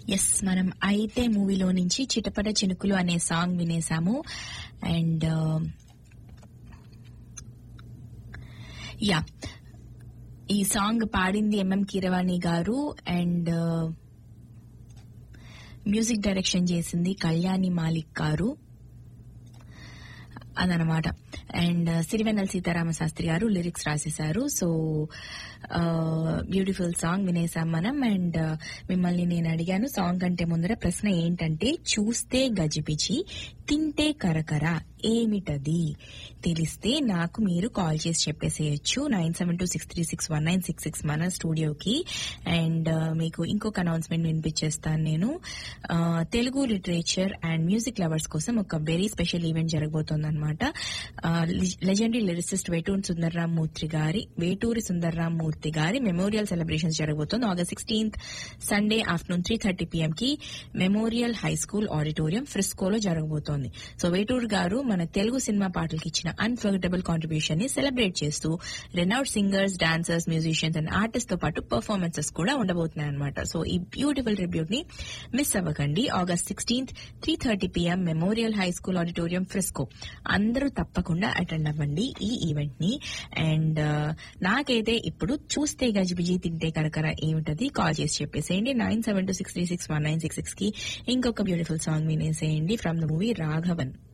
yes మనం అయితే మూవీలో నుంచి చిటపట చినుకులు అనే సాంగ్ వినేసాము అండ్ యా ఈ సాంగ్ పాడింది ఎంఎం కీరవాణి గారు అండ్ మ్యూజిక్ డైరెక్షన్ చేసింది కళ్యాణి మాలిక్ గారు అదనమాట అండ్ సిరివెన్నెల సీతారామ శాస్త్రి గారు లిరిక్స్ రాసేశారు సో బ్యూటిఫుల్ సాంగ్ వినేసాం మనం అండ్ మిమ్మల్ని నేను అడిగాను సాంగ్ కంటే ముందర ప్రశ్న ఏంటంటే చూస్తే గజిబిజి తింటే కరకర ఏమిటది తెలిస్తే నాకు మీరు కాల్ చేసి చెప్పేసేయచ్చు nine seven two six three six one nine six six మన స్టూడియోకి అండ్ మీకు ఇంకొక అనౌన్స్మెంట్ వినిపించేస్తాను నేను Telugu literature and music lovers కోసం ఒక వెరీ స్పెషల్ ఈవెంట్ జరగబోతోంది అనమాట లెజెండరీ లిరిసిస్ట్ వేటూరి సుందర్రామ్ మూర్తి గారి వేటూరి సుందర్రామ్ మూర్తి గారి మెమోరియల్ సెలబ్రేషన్స్ జరగబోతోంది August sixteenth Sunday afternoon three thirty PM కి మెమోరియల్ హై స్కూల్ ఆడిటోరియం ఫ్రిస్కోలో జరగబోతోంది సో వేటూరు గారు మన తెలుగు సినిమా పాటలకి ఇచ్చిన అన్ఫర్గటబుల్ కాంట్రిబ్యూషన్ ని సెలబ్రేట్ చేస్తూ renowned singers dancers musicians and artist తో పాటు పర్ఫార్మెన్సెస్ కూడా ఉండబోతున్నాయి అనమాట సో ఈ బ్యూటిఫుల్ ట్రిబ్యూట్ ని మిస్ అవ్వకండి August sixteenth three thirty PM memorial high school auditorium Frisco అందరూ తప్పకుండా అటెండ్ అవ్వండి ఈ ఈవెంట్ ని అండ్ నాకైతే ఇప్పుడు చూస్తే గజిబిజి తింటే కరకర ఏమిటది కాల్ చేసి చెప్పేసేయండి nine seven two six three six one nine six six కి ఇంకొక బ్యూటిఫుల్ సాంగ్ వినేసేయండి ఫ్రమ్ ద మూవీ రాఘవన్